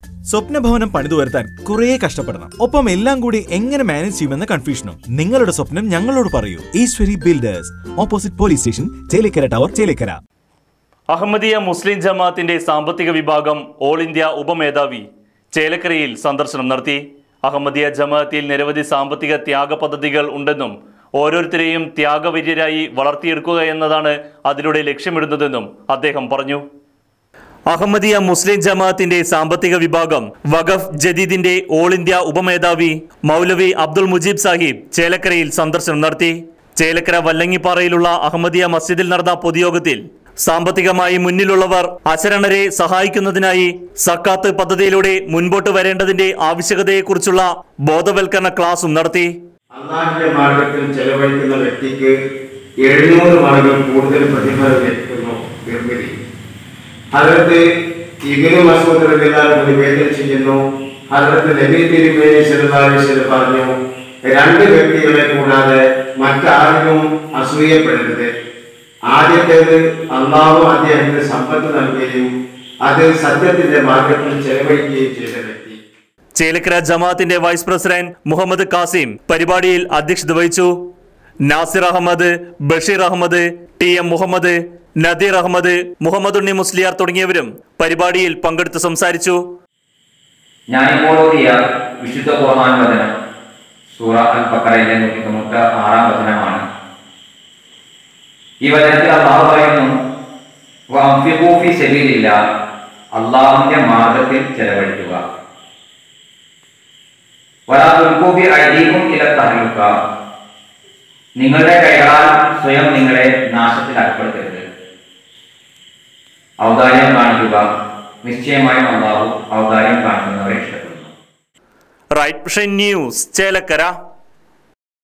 സ്വപ്നഭവനം പണിതു വരുത്താൻ കുറേ കഷ്ടപ്പെടണം ഒപ്പം എല്ലാം കൂടി എങ്ങനെ മാനേജ് ചെയ്യുമെന്ന കൺഫ്യൂഷനും നിങ്ങളുടെ സ്വപ്നം ഞങ്ങളോട് പറയൂ Eswari builders opposite police station Chelakkara tower Chelakkara Ahmadiyya Muslim ജമാഅത്തിന്റെ സാമ്പത്തിക വിഭാഗം ഓൾ ഇന്ത്യ ഉപമേധാവി ചേലക്കരയിൽ സന്ദർശനം നടത്തി അഹമ്മദിയ ജമാഅത്തിൽ നിരവധി സാമ്പത്തിക ത്യാഗ പദ്ധതികൾ ഉണ്ടെന്നും ഓരോരുത്തരെയും ത്യാഗവര്യരായി വളർത്തിയെടുക്കുക എന്നതാണ് അതിലൂടെ ലക്ഷ്യമിടുന്നതെന്നും അദ്ദേഹം പറഞ്ഞു അഹമ്മദിയ മുസ്ലിം ജമാഅത്തിന്റെ സാമ്പത്തിക വിഭാഗം വഖഫ് ജദീദിന്റെ ഓൾ ഇന്ത്യ ഉപമേധാവി മൗലവി അബ്ദുൾ മുജീബ് സാഹിബ് ചേലക്കരയിൽ സന്ദർശനം നടത്തി ചേലക്കര വല്ലങ്ങിപ്പാറയിലുള്ള അഹമ്മദിയ മസ്ജിദിൽ നടന്ന പൊതുയോഗത്തിൽ സാമ്പത്തികമായി മുന്നിലുള്ളവർ അശരണരെ സഹായിക്കുന്നതിനായി സക്കാത്ത് പദ്ധതിയിലൂടെ മുൻപോട്ട് വരേണ്ടതിന്റെ ആവശ്യകതയെക്കുറിച്ചുള്ള ബോധവൽക്കരണ ക്ലാസും നടത്തി അള്ളാഹിന്റെ മാർഗത്തിൽ ചെലവഴിക്കുന്ന വ്യക്തിക്ക് എഴുന്നൂറ് മടങ്ങ് കൂടുതൽ പ്രതിഫലം ലഭിക്കുന്നു നിർമ്മിതി അതിർത്ത് ഇബിനു മസൂദ് റളിയല്ലാഹു നിവേദനം ചെയ്യുന്നു അതിർത്ത് നബി തിരുമേനി സല്ലല്ലാഹു അലൈഹി വസല്ലം പറഞ്ഞു രണ്ട് വ്യക്തികളെ കൂടാതെ മറ്റാരിലും അസൂയപ്പെടരുത് ആദ്യത്തേത് അള്ളാഹു അദ്ദേഹത്തിന് സമ്പത്ത് നൽകുകയും അത് സത്യത്തിന്റെ മാർഗത്തിൽ ചെലവഴിക്കുകയും ചെയ്ത വ്യക്തി ചേലക്കര ജമാഅത്തിന്റെ വൈസ് പ്രസിഡന്റ് മുഹമ്മദ് കാസിം പരിപാടിയിൽ അധ്യക്ഷത വഹിച്ചു നാസിർ അഹമ്മദ് ബഷീർ അഹമ്മദ് ടി എം മുഹമ്മദ് നദീർ അഹമ്മദ് മുഹമ്മദ് ഉണ്ണി മുസ്ലിയാർ തുടങ്ങിയവരും പരിപാടിയിൽ പങ്കെടുത്ത് സംസാരിച്ചു ഞാനിപ്പോൾ ഓതിയ വിശുദ്ധ ഖുർആൻ വചനം സൂറ അൽ ബക്കറയിലെ നൂറ്റി തൊണ്ണൂറ്റി ആറാം വചനമാണ് ഈ വചനത്തിൽ അള്ളാഹു പറയുന്നു "വഅൻഫിഖൂ ഫീ സബീലില്ലാ", അള്ളാഹുവിന്റെ മാർഗത്തിൽ ചെലവഴിക്കുക വലാ തുൽഖൂ ബി അയ്ദീകും ഇല തഹ്ലുക നിങ്ങളുടെ കൈകളാൽ സ്വയം നിങ്ങളെ നാശത്തിൽ അകപ്പെടുത്തരുത് ഔദാര്യം കാണിക്കുക നിശ്ചയമായും അള്ളാഹു ഔദാര്യം കാണിക്കുന്നവരെ ഇഷ്ടപ്പെടുന്നു റൈറ്റ് വിഷൻ ന്യൂസ് ചേലക്കര